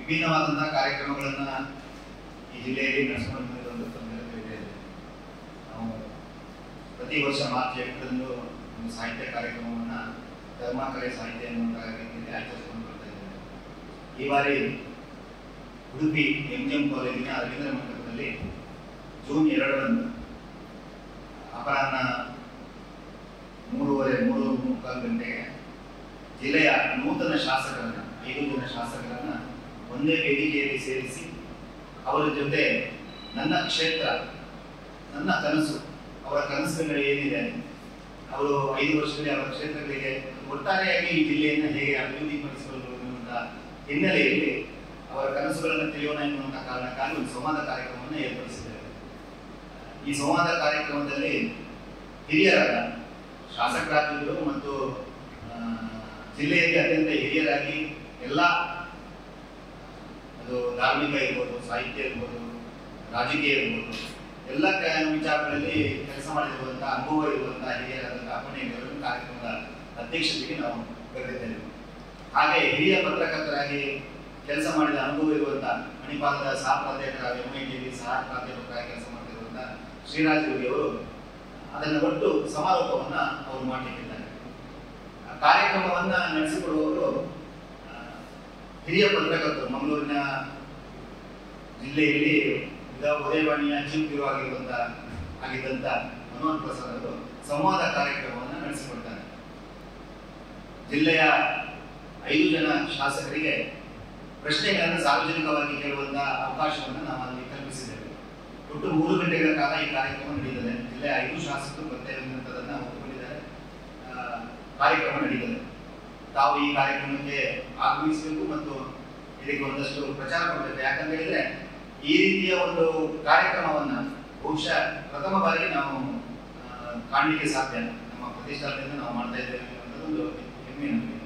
ವಿಭಿನ್ನವಾದಂತಹ ಕಾರ್ಯಕ್ರಮಗಳನ್ನ ಈ ಜಿಲ್ಲೆಯಲ್ಲಿ ನಡೆಸ್ಕೊಂಡು ಬಂದಿರುವಂಥ ಸಂದರ್ಭ ಇದೆ ನಾವು ಪ್ರತಿ ವರ್ಷ ಮಾರ್ಚ್ ಎಂಟರಂದು ಒಂದು ಸಾಹಿತ್ಯ ಕಾರ್ಯಕ್ರಮವನ್ನ ಧರ್ಮಾಕರೆ ಸಾಹಿತ್ಯ ಎನ್ನುವಂತಹ ರೀತಿಯಲ್ಲಿ ಆಚರಿಸಿಕೊಂಡು ಬರ್ತಾ ಇದ್ದೇವೆ ಈ ಬಾರಿ ಉಡುಪಿ ಎಂ ಜಿ ಎಂ ಕಾಲೇಜಿನ ರವೀಂದ್ರ ಮಂಟಪದಲ್ಲಿ ಜೂನ್ ಎರಡರಂದು ಅಪರಾಹ್ನ ಮೂರುವರೆ ಮೂರು ಮುಕ್ಕಾಲು ಗಂಟೆಗೆ ಜಿಲ್ಲೆಯ ನೂತನ ಶಾಸಕರನ್ನ ಐದು ಜನ ಶಾಸಕರನ್ನ ಒಂದೇ ವೇದಿಕೆಯಲ್ಲಿ ಸೇರಿಸಿ ಅವರ ಜೊತೆ ನನ್ನ ಕ್ಷೇತ್ರ ನನ್ನ ಕನಸು ಅವರ ಕನಸುಗಳು ಏನಿದೆ ಅವರು ಐದು ವರ್ಷದಲ್ಲಿ ಅವರ ಕ್ಷೇತ್ರಗಳಿಗೆ ಒಟ್ಟಾರೆಯಾಗಿ ಈ ಜಿಲ್ಲೆಯನ್ನು ಹೇಗೆ ಅಭಿವೃದ್ಧಿಪಡಿಸಬಹುದು ಎನ್ನುವಂಥ ಹಿನ್ನೆಲೆಯಲ್ಲಿ ಅವರ ಕನಸುಗಳನ್ನು ತಿಳಿಯೋಣ ಎನ್ನುವಂಥ ಕಾರಣಕ್ಕಾಗಿ ಒಂದು ಸಂವಾದ ಕಾರ್ಯಕ್ರಮವನ್ನು ಏರ್ಪಡಿಸಿದ್ದೇವೆ ಈ ಸಂವಾದ ಕಾರ್ಯಕ್ರಮದಲ್ಲಿ ಹಿರಿಯರಾದ ಶಾಸಕರಾಗಿದ್ದರು ಮತ್ತು ಆ, ಜಿಲ್ಲೆಯಲ್ಲಿ ಅತ್ಯಂತ ಹಿರಿಯರಾಗಿ ಎಲ್ಲ ಅದು ಧಾರ್ಮಿಕ ಇರ್ಬೋದು ಸಾಹಿತ್ಯ ಇರ್ಬೋದು ರಾಜಕೀಯ ಇರ್ಬೋದು ಎಲ್ಲ ಕ- ವಿಚಾರಗಳಲ್ಲಿ ಕೆಲಸ ಮಾಡಿರುವಂತಹ ಅನುಭವ ಇರುವಂತಹ ಹಿರಿಯರಾದಂತಹ ಅಪ್ಪಣೆಯವರನ್ನು ಕಾರ್ಯಕ್ರಮದ ಅಧ್ಯಕ್ಷತೆಗೆ ನಾವು ಕರೆದಿದ್ದೇವೆ ಹಾಗೆ ಹಿರಿಯ ಪತ್ರಕರ್ತರಾಗಿ ಕೆಲಸ ಮಾಡಿದ ಅನುಭವ ಇರುವಂತಹ ಮಣಿಪಾಲದ ಸಹ ಪ್ರಾಧ್ಯಾಪಕರಾಗಿ ಎಂಐಟಿಯಲ್ಲಿ ಸಹ ಪ್ರಾಧ್ಯಾಪಕರಾಗಿ ಕೆಲಸ ಮಾಡ್ತಿರುವಂತಹ ಶ್ರೀರಾಜ್ ಯೋಗಿ ಅವರು ಅದನ್ನು ಒಟ್ಟು ಸಮಾರೋಪವನ್ನ ಅವರು ಮಾಡಲಿಕ್ಕಿದ್ದಾರೆ ಆ ಕಾರ್ಯಕ್ರಮವನ್ನ ನಡೆಸಿಕೊಡುವವರು ಆ, ಹಿರಿಯ ಪತ್ರಕರ್ತರು ಮಂಗಳೂರಿನ ಜಿಲ್ಲೆಯಲ್ಲಿ ಈಗ ಉದಯವಾಣಿಯ ಚೀಫ್ ಬ್ಯೂರೋ ಆಗಿರುವಂತ ಆಗಿದ್ದಂತ ಮನೋಹರ್ ಪ್ರಸಾದ್ ಅವರು ಸಂವಾದ ಕಾರ್ಯಕ್ರಮವನ್ನು ನಡೆಸಿಕೊಡ್ತಾರೆ ಜಿಲ್ಲೆಯ ಐದು ಜನ ಶಾಸಕರಿಗೆ ಪ್ರಶ್ನೆಗಳನ್ನು ಸಾರ್ವಜನಿಕವಾಗಿ ಕೇಳುವಂತಹ ಅವಕಾಶವನ್ನು ನಾವು ಅಲ್ಲಿ ಕಲ್ಪಿಸಿದ್ದೇವೆ ಒಟ್ಟು ಮೂರು ಗಂಟೆಗಳ ಕಾಲ ಈ ಕಾರ್ಯಕ್ರಮ ನಡೆಯುತ್ತದೆ ಜಿಲ್ಲೆಯ ಐದು ಶಾಸಕರು ಬರ್ತೇವೆ ಅನ್ನುವಂಥದ್ದನ್ನ ಒಪ್ಪಿಕೊಂಡಿದ್ದಾರೆ ಆ, ಕಾರ್ಯಕ್ರಮ ನಡೀತದೆ ತಾವು ಈ ಕಾರ್ಯಕ್ರಮಕ್ಕೆ ಆಗಮಿಸಬೇಕು ಮತ್ತು ಇದಕ್ಕೆ ಒಂದಷ್ಟು ಪ್ರಚಾರ ಕೊಡಬೇಕು ಯಾಕಂತ ಹೇಳಿದ್ರೆ ಈ ರೀತಿಯ ಒಂದು ಕಾರ್ಯಕ್ರಮವನ್ನ ಬಹುಶಃ ಪ್ರಥಮ ಬಾರಿಗೆ ನಾವು ಆ, ಕಾಣಲಿಕ್ಕೆ ಸಾಧ್ಯ ನಮ್ಮ ಪ್ರತಿಷ್ಠಾನದಿಂದ ನಾವು ಮಾಡ್ತಾ ಇದ್ದೇವೆ ಅನ್ನೋದು ಒಂದು ಹೆಮ್ಮೆ ನಮಗೆ